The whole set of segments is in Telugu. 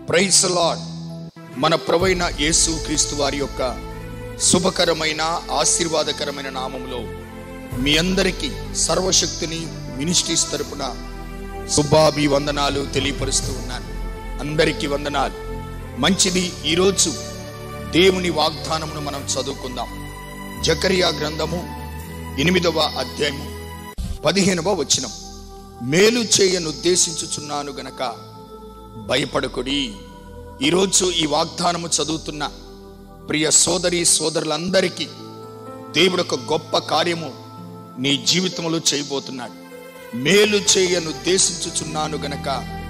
ప్రైజ్ లాడ్ మన ప్రవైన యేసు క్రీస్తు వారి యొక్క శుభకరమైన ఆశీర్వాదకరమైన నామములో మీ అందరికీ సర్వశక్తిని మినిస్ట్రీస్ తరపున శుభాభివందనాలు తెలియపరుస్తూ ఉన్నాను అందరికీ వందనాలు మంచిది ఈరోజు దేవుని వాగ్దానమును మనం చదువుకుందాం జకరియా గ్రంథము ఎనిమిదవ అధ్యాయము పదిహేనవ వచనం మేలు చేయనుద్దేశించుచున్నాను గనక భయపడకుడి ఈరోజు ఈ వాగ్దానము చదువుతున్న ప్రియ సోదరి సోదరులందరికీ దేవుడు ఒక గొప్ప కార్యము నీ జీవితంలో చేయబోతున్నాడు మేలు చేయనుద్దేశించుచున్నాను గనక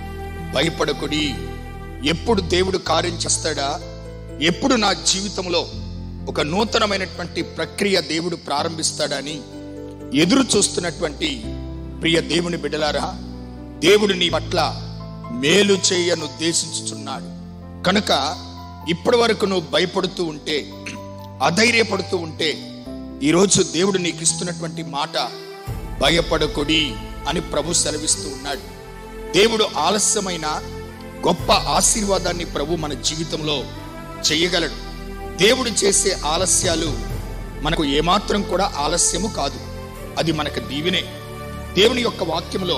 భయపడకుడి ఎప్పుడు దేవుడు కార్యం చేస్తాడా ఎప్పుడు నా జీవితంలో ఒక నూతనమైనటువంటి ప్రక్రియ దేవుడు ప్రారంభిస్తాడని ఎదురు చూస్తున్నటువంటి ప్రియ దేవుని బిడ్డలారా దేవుడు నీ పట్ల మేలు చేయను ఉద్దేశించుచున్నాడు కనుక ఇప్పటి వరకు నువ్వు భయపడుతూ ఉంటే అధైర్యపడుతూ ఉంటే ఈరోజు దేవుడు నీకు ఇస్తున్నటువంటి మాట భయపడకుడి అని ప్రభు సెలవిస్తూ ఉన్నాడు దేవుడు ఆలస్యమైన గొప్ప ఆశీర్వాదాన్ని ప్రభు మన జీవితంలో చేయగలడు దేవుడు చేసే ఆలస్యాలు మనకు ఏమాత్రం కూడా ఆలస్యము కాదు అది మనకు దీవెనే దేవుని యొక్క వాక్యంలో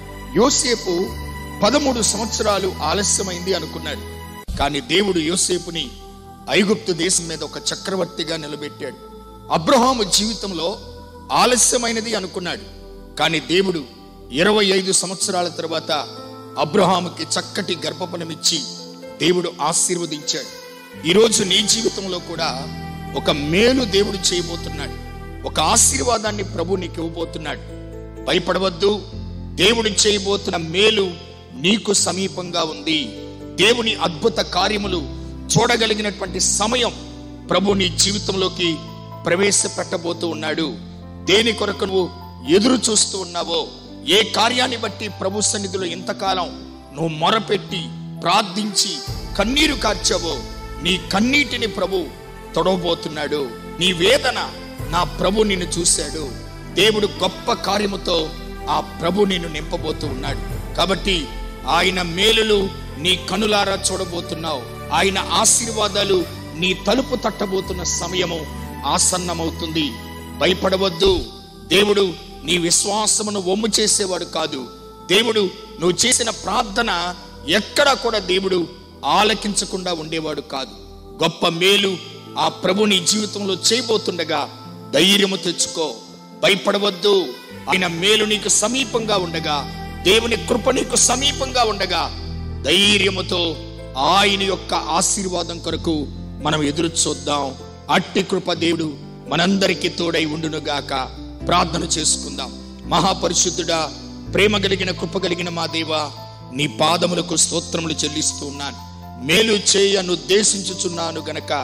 యోసేపు పదమూడు సంవత్సరాలు ఆలస్యమైంది అనుకున్నాడు కానీ దేవుడు యోసేపుని ఐగుప్తు దేశం మీద ఒక చక్రవర్తిగా నిలబెట్టాడు అబ్రహాము జీవితంలో ఆలస్యమైనది అనుకున్నాడు కానీ దేవుడు ఇరవై ఐదు సంవత్సరాల తర్వాత అబ్రహాముకి చక్కటి గర్భఫలమిచ్చి దేవుడు ఆశీర్వదించాడు ఈరోజు నీ జీవితంలో కూడా ఒక మేలు దేవుడు చేయబోతున్నాడు ఒక ఆశీర్వాదాన్ని ప్రభు నీకు ఇవ్వబోతున్నాడు భయపడవద్దు దేవుడు చేయబోతున్న మేలు నీకు సమీపంగా ఉంది దేవుని అద్భుత కార్యములు చూడగలిగినటువంటి సమయం ప్రభు నీ జీవితంలోకి ప్రవేశపెట్టబోతూ ఉన్నాడు దేని కొరకు నువ్వు ఎదురు చూస్తూ ఉన్నావో ఏ కార్యాన్ని బట్టి ప్రభు సన్నిధిలో ఇంతకాలం నువ్వు మొరపెట్టి ప్రార్థించి కన్నీరు కార్చావో నీ కన్నీటిని ప్రభు తొడవబోతున్నాడు నీ వేదన నా ప్రభు నిన్ను చూశాడు దేవుడు గొప్ప కార్యముతో ఆ ప్రభు నిన్ను నింపబోతూ ఉన్నాడు కాబట్టి ఆయన మేలులు నీ కనులారా చూడబోతున్నావు ఆయన ఆశీర్వాదాలు నీ తలుపు తట్టబోతున్న సమయము ఆసన్నమవుతుంది భయపడవద్దు దేవుడు నీ విశ్వాసమును వమ్ము చేసేవాడు కాదు దేవుడు నువ్వు చేసిన ప్రార్థన ఎక్కడా కూడా దేవుడు ఆలకించకుండా ఉండేవాడు కాదు గొప్ప మేలు ఆ ప్రభు నీ జీవితంలో చేయబోతుండగా ధైర్యము తెచ్చుకో భయపడవద్దు ఆయన మేలు నీకు సమీపంగా ఉండగా దేవుని కృప నీకు సమీపంగా ఉండగా ధైర్యముతో ఆయన యొక్క ఆశీర్వాదం కొరకు మనం ఎదురు చూద్దాం అట్టి కృప దేవుడు మనందరికీ తోడై ఉండునుగాక ప్రార్థన చేసుకుందాం మహాపరిశుద్ధుడా ప్రేమ కలిగిన కృప కలిగిన మా దేవా నీ పాదములకు స్తోత్రములు చెల్లిస్తూ ఉన్నాను మేలు చేయను ఉద్దేశించుచున్నాను గనక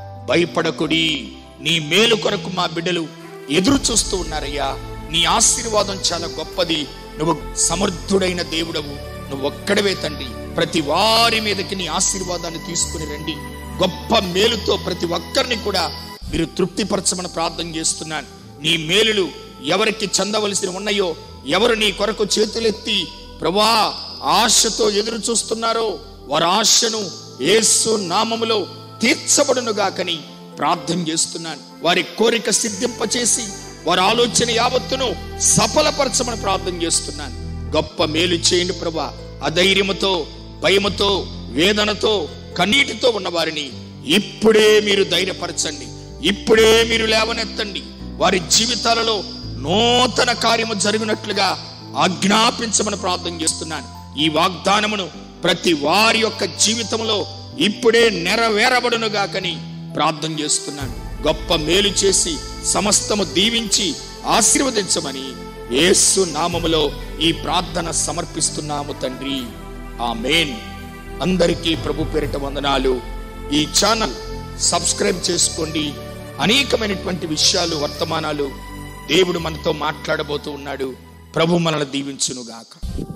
భయపడకుడి నీ మేలు కొరకు మా బిడ్డలు ఎదురు చూస్తూ ఉన్నారయ్యా నీ ఆశీర్వాదం చాలా గొప్పది నువ్వు సమర్థుడైన దేవుడవు నువ్వు ఒక్కడవే తండ్రి ప్రతి వారి మీదకి నీ ఆశీర్వాదాన్ని తీసుకుని రండి గొప్ప మేలుతో ప్రతి ఒక్కరిని కూడా మీరు తృప్తిపరచమని ప్రార్థన చేస్తున్నాను నీ మేలులు ఎవరికి చెందవలసి ఉన్నాయో ఎవరు నీ కొరకు చేతులెత్తి ప్రభా ఆశతో ఎదురు చూస్తున్నారో వారి ఆశను యేసు నామములో తీర్చబడునుగాకని ప్రార్థన చేస్తున్నాను వారి కోరిక సిద్ధింపచేసి వారి ఆలోచన యావత్తును సఫలపరచమని ప్రార్థన చేస్తున్నాను గొప్ప మేలు చేయండి ప్రభా అధైర్యముతో భయముతో వేదనతో కన్నీటితో ఉన్న వారిని ఇప్పుడే మీరు ధైర్యపరచండి ఇప్పుడే మీరు లేవనెత్తండి వారి జీవితాలలో నూతన కార్యము జరిగినట్లుగా ఆజ్ఞాపించమని ప్రార్థన చేస్తున్నాను ఈ వాగ్దానమును ప్రతి వారి యొక్క జీవితంలో ఇప్పుడే నెరవేరబడును గాకని ప్రార్థన చేస్తున్నాను గొప్ప మేలు చేసి సమస్తము దీవించి ఆశీర్వదించమని యేసు నామములో ఈ ప్రార్థన సమర్పిస్తున్నాము తండ్రి ఆ మెయిన్ అందరికీ ప్రభు పేరిట వందనాలు ఈ ఛానల్ సబ్స్క్రైబ్ చేసుకోండి అనేకమైనటువంటి విషయాలు వర్తమానాలు దేవుడు మనతో మాట్లాడబోతూ ఉన్నాడు ప్రభు మనల్ని దీవించునుగాక